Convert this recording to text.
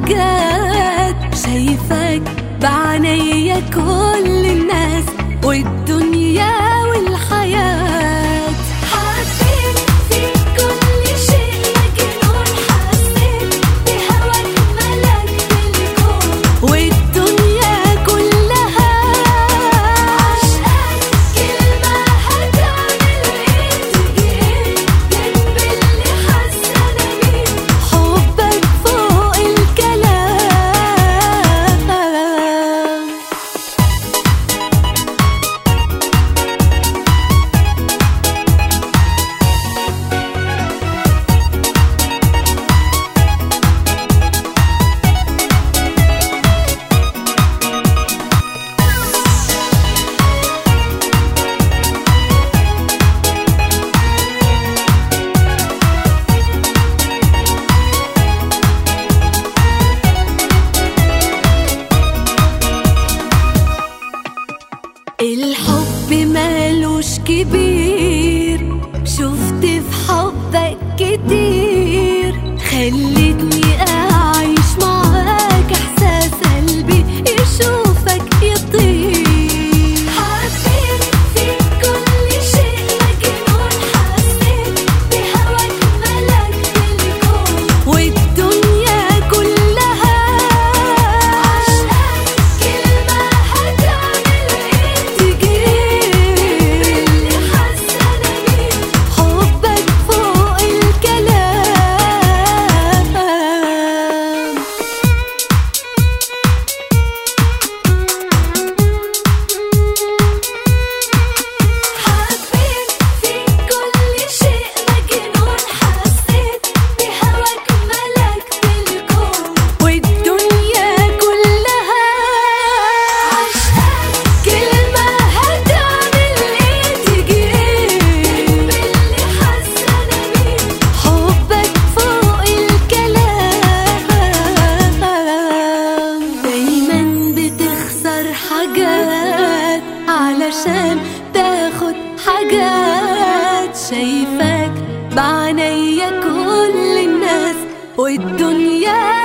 حاجات شايفاك بعناية كل الناس والدنيا والحياة حسيت في كل شيء مجنون حسيت بهواك ملكت الكون والدنيا كلها عشقك كلمة هتعمل ايه تجي ايه جنب اللي حاسة انا بيه حبك فوق الكلام الحب مالوش كبير شفت في حبك كتير خلتني اعيش معاك احساس قلبي يشوفك يطير حسيت في كل شيء مجنون حسيت بهواك ملكت الكون والدنيا كلها عشقك كلمة هتعمل ايه تجي اللي حاسة انا بيه حبك فوق الكلام حبيت في كل شيء مجنون حسيت بهواك ملكت الكون والدنيا كلها عشقك كلمة هتعمل ايه تجي ايه باللي حاسة انا بيه حبك فوق الكلام دايما بتخسر حاجات علشان تاخد حاجات شايفاك بعناية كل الناس والدنيا